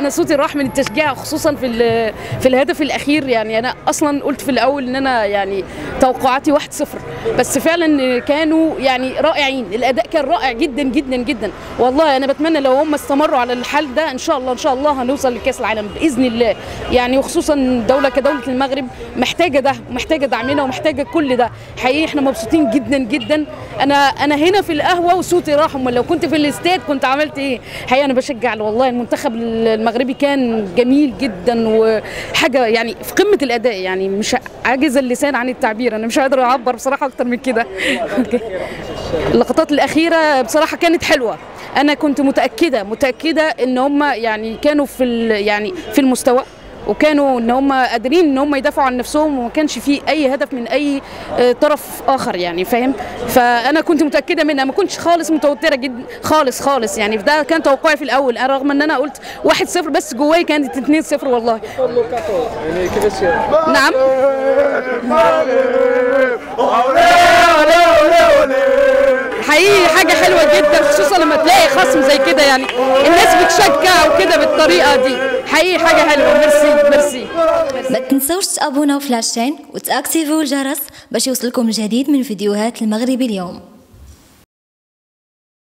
انا صوتي راح من التشجيع خصوصا في ال- في الهدف الاخير يعني انا اصلا قلت في الاول ان انا يعني توقعاتي 1-0 بس فعلا كانوا يعني رائعين الاداء كان رائع جدا جدا جدا والله انا بتمنى لو هم استمروا على الحال ده ان شاء الله ان شاء الله هنوصل لكاس العالم باذن الله يعني وخصوصا دوله كدوله المغرب محتاجه ده ومحتاجه دعمنا ومحتاجه كل ده حقيقي احنا مبسوطين جدا جدا انا انا هنا في القهوه وصوتي راح امال لو كنت في الاستاد كنت عملت ايه حقيقه انا بشجع والله المنتخب المغربي كان جميل جدا وحاجه يعني في قمه الاداء يعني مش عاجز اللسان عن التعبير انا مش قادره اعبر بصراحه اكتر من كده اللقطات الاخيره بصراحه كانت حلوه انا كنت متاكده متاكده ان هم يعني كانوا في ال- يعني في المستوى وكانوا ان هم قادرين ان هم يدافعوا عن نفسهم وما كانش في اي هدف من اي آه، طرف اخر يعني فاهم فانا كنت متاكده منها ما كنتش خالص متوتره جدا خالص خالص يعني ده كان توقعي في الاول أنا رغم ان انا قلت 1-0 بس جوايا كانت 2-0 والله يعني كيفاش نعم حقيقي حاجه حلوه جدا خصوصا لما تلاقي خصم زي كده يعني الناس بتشجع وكده بالطريقه دي حقيقي حاجه حلوه ميرسي ميرسي ما تنسوش تابوناو في لاشين وتاكتيفيو الجرس باش يوصلكم الجديد من فيديوهات المغربي اليوم